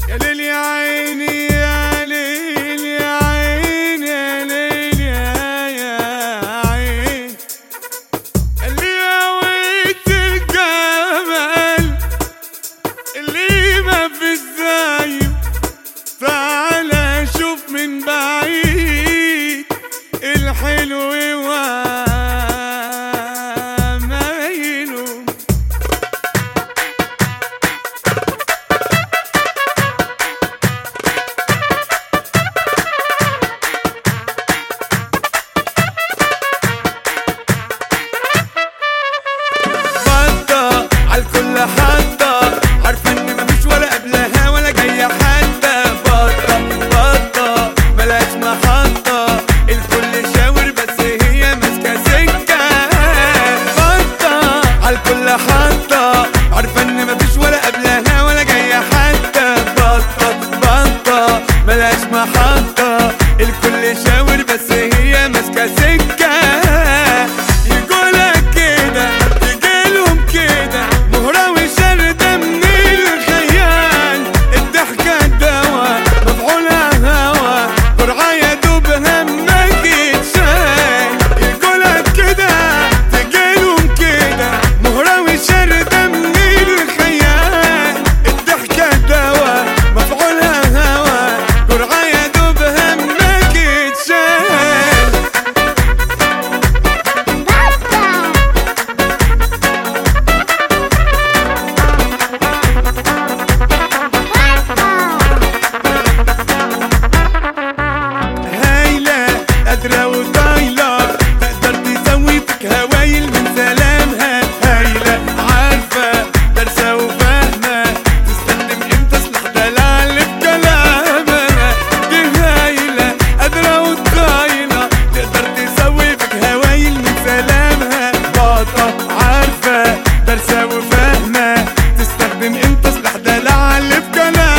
يا ليل يا عيني يا ليل يا عين يا ليل يا يا عين اللي هويت الجمال اللي ما في الزايد تعالى شوف من بعيد الحلو ومايله بطة عالكل حطة عارفة ان مفيش ولا قبلها ولا جاية حتى بطة بطة ملهاش محطة الكل شاور بس هي ماسكة سكة بطة عالكل حطة عارفة ان مفيش ولا قبلها ولا جاية حتى بطة بطة ملهاش محطة الكل شاور بس هي ماسكة سكة يقولك كده يجيلهم كده مهرة وشردة من الخيال الضحكة دوا مفعولها هوا جرعة يا دوب همك يتشال يقولك كده تجيلهم كده مهرة وشردة من الخيال الضحكة دوا مفعولها هوا جرعة يا دوب همك يتشال هايلة قادرة وطايلة تقدر تسوي فيك هوايل من سلامها هايلة عارفة دارسة وفاهمة تستخدم امتى سلاح دلع اللي في كلامها دي هايلة قادرة وطايلة تقدر تسوي فيك هوايل من سلامها باطة عارفة دارسة وفاهمة تستخدم امتى سلاح دلع اللي في كلامها